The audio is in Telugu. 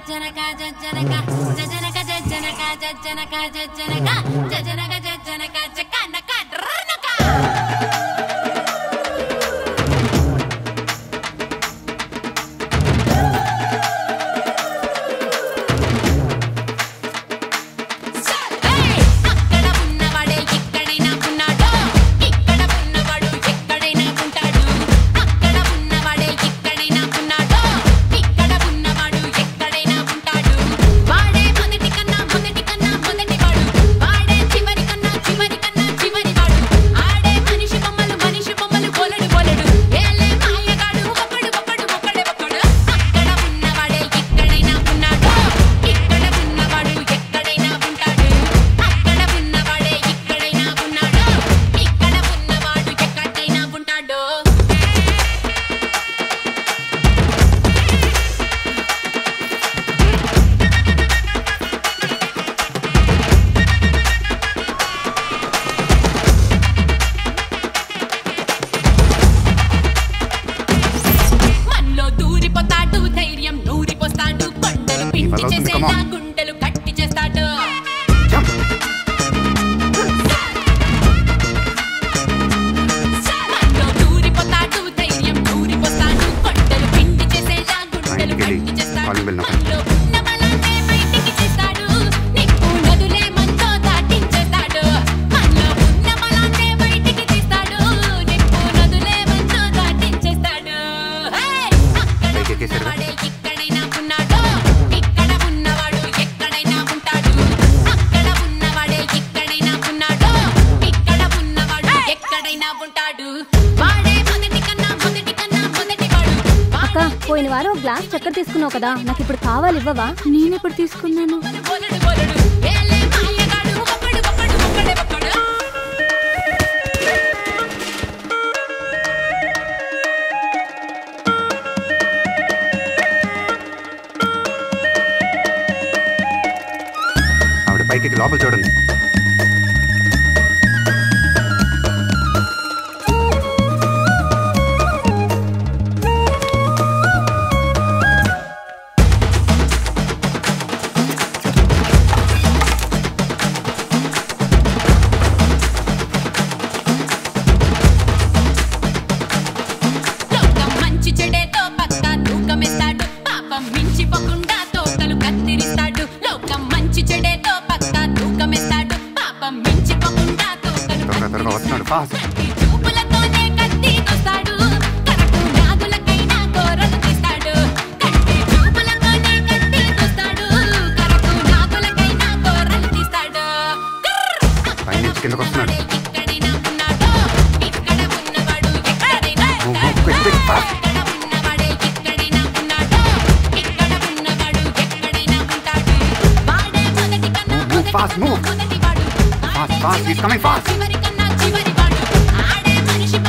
జజ్జనక జజ్జనక జజనక జజ్జనక జజ్జనక జజ్జనక జజనక జజ్జనక జకనక డ్రనక అక్కడ ఉన్నవాడే ఎక్కడైనా ఉన్నాడు ఇక్కడ ఉన్నవాడు ఎక్కడైనా ఉంటాడు అక్కడ ఉన్నవాడే ఎక్కడైనా ఉన్నాడు ఇక్కడ ఉన్నవాడు ఎక్కడైనా ఉంటాడు వాడే మొదటి కన్నా మొదటి కన్నా మొదటి వాడు వాడే చివరి కన్నా చివరి కన్నా చివరి వాడు ఆడే మనిషి బొమ్మలు మనిషి బొమ్మలు బోలడు బోలడు ఏలే మాయగాడు ఒకడు ఒకడు ఒకడే ఒకడు అక్కడ ఉన్నవాడే ఎక్కడైనా ఉన్నాడు ఇక్కడ ఉన్నవాడు ఎక్కడైనా ఉంటాడు అక్కడ ఉన్నవాడే ఎక్కడైనా ఉన్నాడు ఇక్కడ ఉన్నవాడు ఎక్కడైనా ఉంటాడు మనలో దూరిపోతాడు ధైర్యం నూరిపోస్తాడు కొండలు పిండి అవుతుంది, come చేసేలా on. గుండెలు కట్టి చేస్తాడు జంప్ మనలో దూరిపోతాడు ధైర్యం నూరిపోస్తాడు కొండలు పిండి చేసేలా గుండెలు బయటికి వెళ్ళి కట్టి చేస్తాడు కాలింగ్ బెల్ నొక్కండి. మనలో ఉన్న బలాన్నే బయటికి తీస్తాడు నిప్పు నదులే మనతో దాటించేస్తాడు మనలో ఉన్న బలాన్నే బయటికి తీస్తాడు నిప్పు నదులే మనతో దాటించేస్తాడు హే! అక్కడ పైకి ఎక్కేశారుగా? ఉన్నవాడే ఎక్కడైనా ఉన్నాడు ఇక్కడ ఉన్నవాడు ఎక్కడైనా ఉంటాడు అక్కడ ఉన్నవాడే ఎక్కడైనా ఉన్నాడు ఇక్కడ ఉన్నవాడు ఎక్కడైనా ఉంటాడు వాడే మొదటి కన్నా మొదటి కన్నా మొదటి వాడు అక్క పోయిన వారం ఒక గ్లాస్ చక్కెర తీసుకున్నావు కదా నాకు ఇప్పుడు కావాలి ఇవ్వవా నేను ఇప్పుడు తీసుకున్నాను బోలడు బోలడు ఏలే మాయగాడు ఒకడు ఒకడు ఒకడే ఒకడు ఆవిడ పైకి లోపల చూడండి లోకం మంచి చెడేతో పక్క తూకమేస్తాడు పాపం మించిపోకుండా తోకలు కత్తిరిస్తాడు లోకం మంచి చెడేతో పక్క తూకమేస్తాడు పాపం మించిపోకుండా తోకలు త్వరగా త్వరగా వస్తున్నాడు ఫాస్ట్ కంటి చూపులతోనే కత్తి తోస్తాడు కరకు నాగులకైనా కోరలు తీస్తాడు కంటి చూపులతోనే కత్తి తోస్తాడు కరకు నాగులకైనా కోరలు తీస్తాడు కర్ర్! పైనుంచి కిందకు వస్తున్నాడు. ఎక్కడైనా ఉన్నాడో ఇక్కడ ఉన్నవాడు ఎక్కడైనా Move, move, quick, quick, fast. ఇక్కడ ఉన్నవాడే ఎక్కడైనా ఉన్నాడో ఇక్కడ ఉన్నవాడు ఎక్కడైనా ఉంటాడు వాడే మొదటి కన్నా Move, move, fast, move. మొదటి వాడు Fast, fast, he's coming fast. చివరి కన్నా చివరి వాడు ఆడే మనిషి